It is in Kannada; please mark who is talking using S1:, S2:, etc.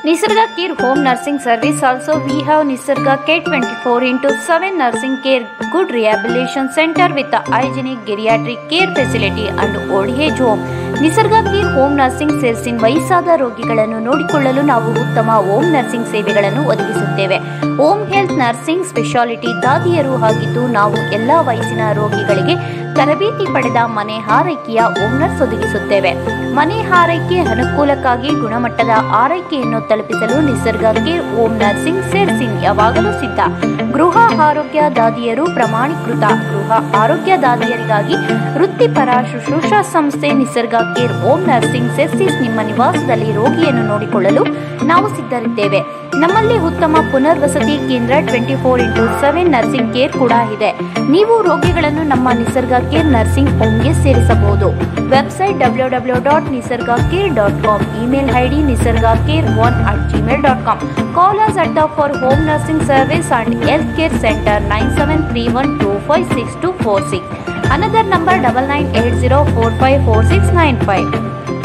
S1: Nisarga Care Home Nursing Service also we have Nisarga K24 into 7 Nursing Care Good Rehabilitation Center with a hygienic geriatric care facility and old age home. Nisarga care home nursing ಸೇರಿಸಿ ವಯಸ್ಸಾದ ರೋಗಿಗಳನ್ನು ನೋಡಿಕೊಳ್ಳಲು ನಾವು ಉತ್ತಮ ಹೋಮ್ ನರ್ಸಿಂಗ್ ಸೇವೆಗಳನ್ನು ಒದಗಿಸುತ್ತೇವೆ ಹೋಮ್ ಹೆಲ್ತ್ ನರ್ಸಿಂಗ್ ಸ್ಪೆಷಾಲಿಟಿ ದಾದಿಯರು ಆಗಿದ್ದು ನಾವು ಎಲ್ಲ ವಯಸ್ಸಿನ ರೋಗಿಗಳಿಗೆ ತರಬೇತಿ ಪಡೆದ ಮನೆ ಆರೈಕೆಯ ಹೋಮ್ ನರ್ಸ್ ಒದಗಿಸುತ್ತೇವೆ ಮನೆ ಆರೈಕೆ ಅನುಕೂಲಕ್ಕಾಗಿ ಗುಣಮಟ್ಟದ ಆರೈಕೆಯನ್ನು ತಲುಪಿಸಲು ನಿಸರ್ಗ ಕೇರ್ ಹೋಮ್ ನರ್ಸಿಂಗ್ ಸೇರ್ಸಿಂಗ್ ಯಾವಾಗಲೂ ಸಿದ್ಧ ಗೃಹ ಆರೋಗ್ಯ ದಾದಿಯರು ಪ್ರಮಾಣೀಕೃತ ಗೃಹ ಆರೋಗ್ಯ ದಾದಿಯರಿಗಾಗಿ ವೃತ್ತಿಪರ ಶುಶ್ರೂಷಾ ಸಂಸ್ಥೆ ನಿಸರ್ಗ ಕೇರ್ ಹೋಮ್ ನರ್ಸಿಂಗ್ ಸೆರ್ಸಿಸ್ ನಿಮ್ಮ ನಿವಾಸದಲ್ಲಿ ರೋಗಿಯನ್ನು ನೋಡಿಕೊಳ್ಳಲು ನಾವು ಸಿದ್ಧರಿದ್ದೇವೆ ನಮ್ಮಲ್ಲಿ ಉತ್ತಮ ಪುನರ್ವಸತಿ ಕೇಂದ್ರ twenty four into seven nursing care ಕೂಡ ಇದೆ ನೀವು ರೋಗಿಗಳನ್ನು ನಮ್ಮ ನಿಸರ್ಗ ಕೇರ್ ನರ್ಸಿಂಗ್ ಹೋಮ್ಗೆ ಸೇರಿಸಬಹುದು website W W dot Nisarga care dot com email ID Nisarga care one at Gmail dot com call us at the for home nursing service and health care centre nine seven three one two five six two four six another number double nine eight zero four five four six nine five